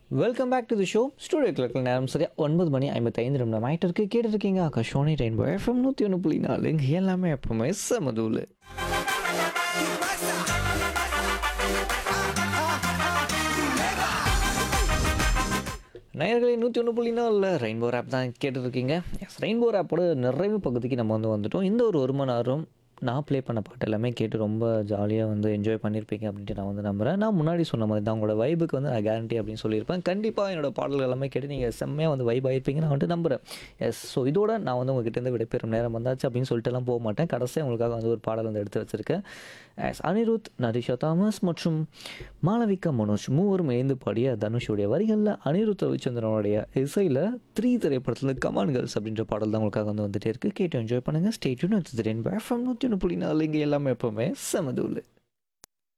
welcome back to the show studio கிளக்கில் நேரம் சரியா ஒன்பது மணி ஐம்பத்தைந்து நிமிடம் ஆகிட்டு இருக்கு கேட்டுருக்கீங்க ஆகாஷோனி ரெயின்போ எஃப்எம் நூற்றி ஒன்று புள்ளி நாலு இங்கே எல்லாமே எப்பவுமே செமதூள் நேயர்களே நூற்றி ஒன்று புள்ளி நாலில் ரெயின்போ ஆப் தான் கேட்டுருக்கீங்க எஸ் ரெயின்போ ஆப்போட நிறைவு பகுதிக்கு நம்ம வந்து வந்துட்டோம் இந்த ஒரு ஒரு மணி நேரம் நான் ப்ளே பண்ண பாட்டு எல்லாமே கேட்டு ரொம்ப ஜாலியாக வந்து என்ஜாய் பண்ணியிருப்பீங்க அப்படின்ட்டு நான் வந்து நம்புகிறேன் நான் முன்னாடி சொன்ன மாதிரி தான் உங்களோட வைபுக்கு வந்து நான் கேரண்டி அப்படின்னு சொல்லியிருப்பேன் கண்டிப்பாக என்னோட பாடல்கள் எல்லாமே கேட்டு நீங்கள் செம்மையாக வந்து வைப் ஆகிருப்பீங்க நான் வந்துட்டு நம்புகிறேன் எஸ் ஸோ இதோட நான் வந்து உங்ககிட்ட விடைபெறும் நேரம் வந்தாச்சு அப்படின்னு சொல்லிட்டுலாம் போக மாட்டேன் கடைசியாக உங்களுக்காக வந்து ஒரு பாடல் வந்து எடுத்து வச்சுருக்கேன் எஸ் அனிருத் நரிஷா தாமஸ் மற்றும் மாளவிகா மனோஜ் மூவரும் இணைந்து பாடிய தனுஷுடைய வரிகளில் அனிருத் ரவிச்சந்திரனுடைய இசையில் த்ரீ திரைப்படத்தில் கமான் கேர்ள்ஸ் அப்படின்ற பாடல் தான் உங்களுக்காக வந்து வந்துட்டே இருக்குது கேட்டு என்ஜாய் பண்ணுங்கள் ஸ்டேட்யூன் வச்சுருந்தேன் வேஃபம் நூற்றி ஒன்று புள்ளி நாலு இங்கே எல்லாமே எப்போவுமே செமதூள்